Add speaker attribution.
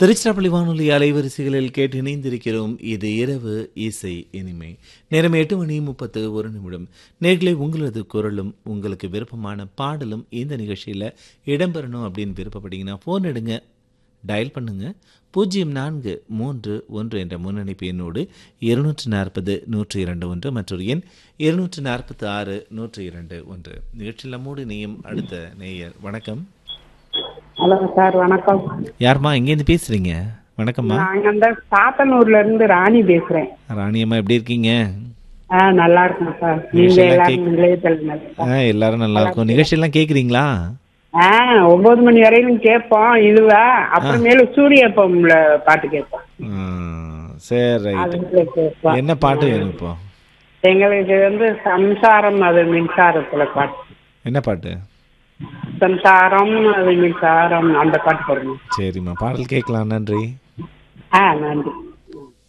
Speaker 1: திருச்சிராப்பள்ளி வானொலி அலைவரிசைகளில் கேட்டு இணைந்திருக்கிறோம் இது இரவு இசை இனிமை நேரம் எட்டு மணி முப்பத்து ஒரு நிமிடம் நேர்களை உங்களது குரலும் உங்களுக்கு விருப்பமான பாடலும் இந்த நிகழ்ச்சியில் இடம்பெறணும் அப்படின்னு விருப்பப்பட்டீங்கன்னா ஃபோன் எடுங்க டயல் பண்ணுங்க பூஜ்ஜியம் நான்கு மூன்று ஒன்று என்ற முன்னணிப்பு எண்ணோடு இருநூற்று நாற்பது நூற்றி இரண்டு ஒன்று மற்றொரு எண் இருநூற்று நாற்பத்தி ஆறு நூற்றி இரண்டு ஒன்று நிகழ்ச்சியில் நம்மோடு இணையும் அடுத்த நேயர் வணக்கம்
Speaker 2: ஹலோ சார் வணக்கம்
Speaker 1: யாரும்மா எங்கேருந்து பேசுறீங்க வணக்கம்மா
Speaker 2: நாங்க அந்த சாத்தனூர்ல இருந்து ராணி பேசுறேன்
Speaker 1: ராணியம்மா எப்படி இருக்கீங்க
Speaker 2: ஆ நல்லா இருக்கேன் சார் நீங்க
Speaker 1: நிகழ்ச்சியெல்லாம்
Speaker 2: எல்லாரும் நிலையத்தில்
Speaker 1: ஆ எல்லாரும் நல்லா இருக்கும் நிகழ்ச்சியெல்லாம் கேட்குறீங்களா
Speaker 2: ஆ ஒன்பது மணி வரையிலும் கேட்போம் இதுவா அப்புறமேலு சூரியப்பம்ல பாட்டு கேட்போம்
Speaker 1: சரி ரைட்
Speaker 2: அதுல கேட்போம்
Speaker 1: என்ன பாட்டு வேணும் இப்போ
Speaker 2: எங்களுக்கு வந்து சம்சாரம் அது மின்சாரத்துல பாட்டு
Speaker 1: என்ன பாட்டு
Speaker 2: சம்சாரம் அது மின்சாரம் அந்த பாட்டு போடணும்
Speaker 1: சரிம்மா பாடல் கேட்கலாம் நன்றி
Speaker 2: ஆ நன்றி